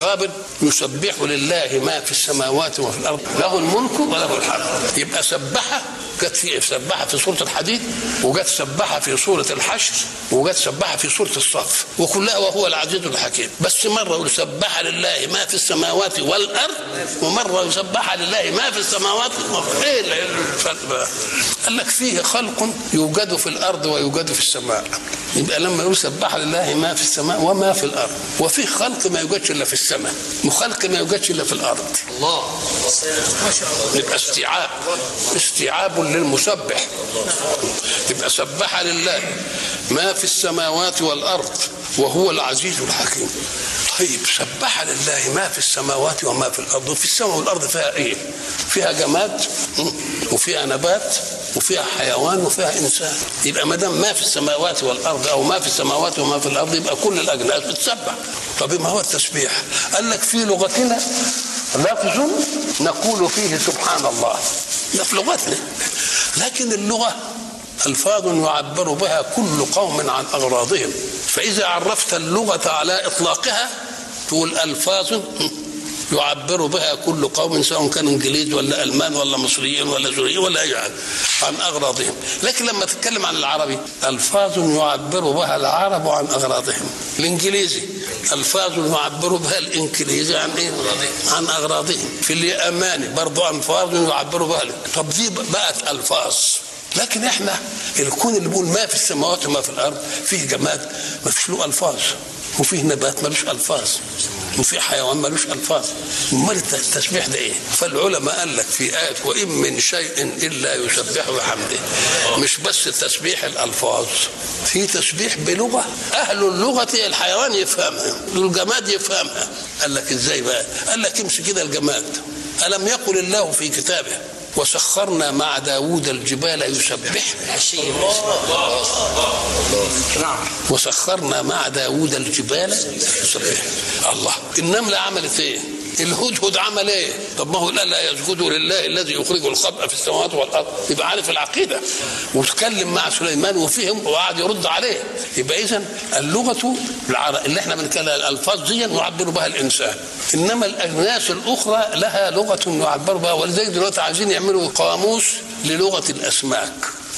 المقابل يسبح لله ما في السماوات وفي الارض له الملك وله الحمد يبقى سبح جت في سبح في سوره الحديد وجت سبح في سوره الحشر وجت سبح في سوره الصف وكلها وهو العزيز الحكيم بس مره يقول سبح لله ما في السماوات والارض ومره يسبح لله ما في السماوات والأرض. ايه الفرق بقى؟ قال لك فيه خلق يوجد في الارض ويوجد في السماء يبقى لما يقول سبح لله ما في السماء وما في الارض وفي خلق ما يوجدش الا في السماء وخلق ما يوجدش الا في الارض الله ما شاء الله يبقى استيعاب استيعاب للمسبح يبقى سبح لله ما في السماوات والارض وهو العزيز الحكيم طيب سبح لله ما في السماوات وما في الارض وفي السماء والارض فيها ايه فيها جماد م? وفيها نبات وفيها حيوان وفيها انسان يبقى ما دام ما في السماوات والارض او ما في السماوات وما في الارض يبقى كل الاجناس بتسبح طب ما هو التسبيح قال لك في لغتنا لفظ نقول فيه سبحان الله ده في لغتنا لكن اللغه الفاظ يعبر بها كل قوم عن اغراضهم فاذا عرفت اللغه على اطلاقها تقول الفاظ يعبر بها كل قوم سواء كان انجليز ولا المان ولا مصريين ولا سوريين ولا اي حاجه عن اغراضهم لكن لما تتكلم عن العربي الفاظ يعبر بها العرب عن اغراضهم الانجليزي الفاظ يعبر بها الانجليزي عن ايه عن اغراضهم في اليماني برضو الفاظ يعبر بها طب دي بقت الفاظ لكن احنا الكون اللي بيقول ما في السماوات وما في الارض فيه جماد ما فيش له الفاظ وفيه نبات ملوش الفاظ وفي حيوان ملوش الفاظ امال التسبيح ده ايه فالعلماء قال لك في ايه وان من شيء الا يسبح بحمده مش بس تسبيح الالفاظ في تسبيح بلغه اهل اللغه الحيوان يفهمها الجماد يفهمها قال لك ازاي بقى قال لك امشي كده الجماد الم يقل الله في كتابه وسخرنا مع داود الجبال يسبح عشية نعم وسخرنا مع داود الجبال يسبح الله النملة عملت ايه الهدهد عمل ايه طب ما هو لا لا يسجدوا لله الذي يخرج الخبأ في السماوات والارض يبقى عارف العقيده وتكلم مع سليمان وفهم وقعد يرد عليه يبقى اذا اللغه العر... اللي احنا بنتكلم الالفاظ دي يعبر بها الانسان انما الاجناس الاخرى لها لغه يعبر بها ولذلك دلوقتي عايزين يعملوا قاموس للغه الاسماك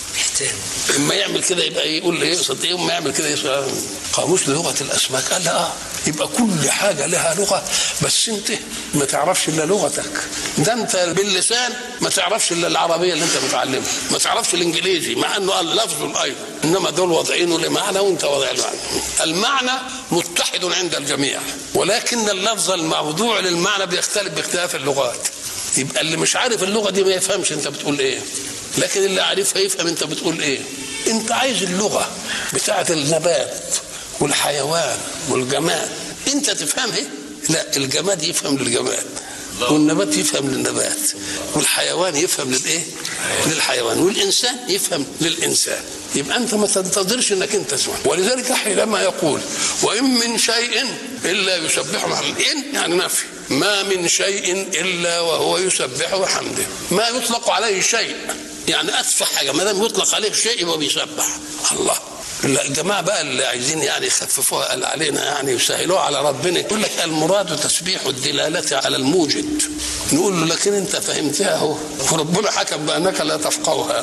اما يعمل كده يبقى يقول ايه يقصد ايه اما يعمل كده يقصد قاموس لغه الاسماك قال لا اه يبقى كل حاجه لها لغه بس انت ما تعرفش الا لغتك ده انت باللسان ما تعرفش الا العربيه اللي انت متعلمها ما تعرفش الانجليزي مع انه قال لفظ ايضا انما دول واضعينه لمعنى وانت واضع المعنى المعنى متحد عند الجميع ولكن اللفظ الموضوع للمعنى بيختلف باختلاف اللغات يبقى اللي مش عارف اللغه دي ما يفهمش انت بتقول ايه لكن اللي عارفها يفهم انت بتقول ايه انت عايز اللغه بتاعه النبات والحيوان والجماد انت تفهمها لا الجماد يفهم للجماد والنبات يفهم للنبات والحيوان يفهم للايه للحيوان والانسان يفهم للانسان يبقى انت ما تنتظرش انك انت تسمع ولذلك حينما يقول وان من شيء الا يسبح بحمده ان يعني نفي ما من شيء الا وهو يسبح بحمده ما يطلق عليه شيء يعني اتفه حاجه ما دام يطلق عليه شيء يبقى بيسبح الله لا الجماعه بقى اللي عايزين يعني يخففوها قال علينا يعني يسهلوها على ربنا يقول لك المراد تسبيح الدلاله على الموجد نقول له لكن انت فهمتها اهو وربنا حكم بانك لا تفقهها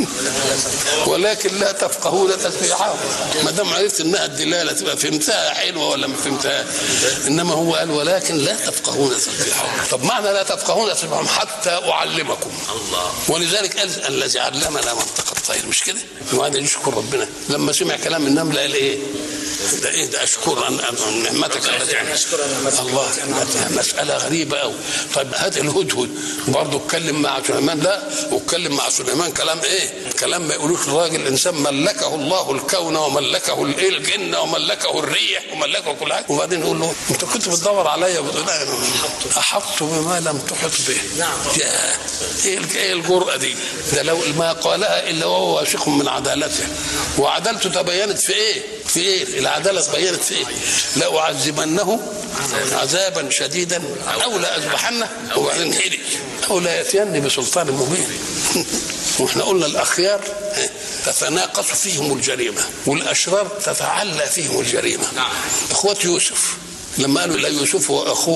ولكن لا تفقهون تسبيحه ما دام عرفت انها الدلاله تبقى فهمتها حلوه ولا ما فهمتها انما هو قال ولكن لا تفقهون تسبيحه طب معنى لا تفقهون تسبيحهم حتى اعلمكم الله ولذلك قال الذي علمنا منطق الطير مش كده وهذا يشكر ربنا لما سمع كلام النمله قال ايه ده ايه ده اشكر ان أن نعمتك التي الله مساله غريبه قوي طيب هات الهدهد برضه اتكلم مع سليمان لا واتكلم مع سليمان كلام ايه كلام ما يقولوش الراجل الانسان ملكه الله الكون وملكه الايه الجن وملكه الريح وملكه كل حاجه وبعدين يقول له انت كنت بتدور عليا بتقول احط بما لم تحط به نعم يا ايه ايه الجرأه دي ده لو ما قالها الا وهو واثق من عدالته وعدالته تبينت في ايه في ايه العداله تبينت في ايه لاعذبنه عذابا شديدا او لاذبحنه وبعدين هدي او لا ياتيني بسلطان مبين واحنا قلنا الاخيار تتناقص فيهم الجريمه والاشرار تتعلى فيهم الجريمه نعم. اخوه يوسف لما قالوا لا يوسف واخوه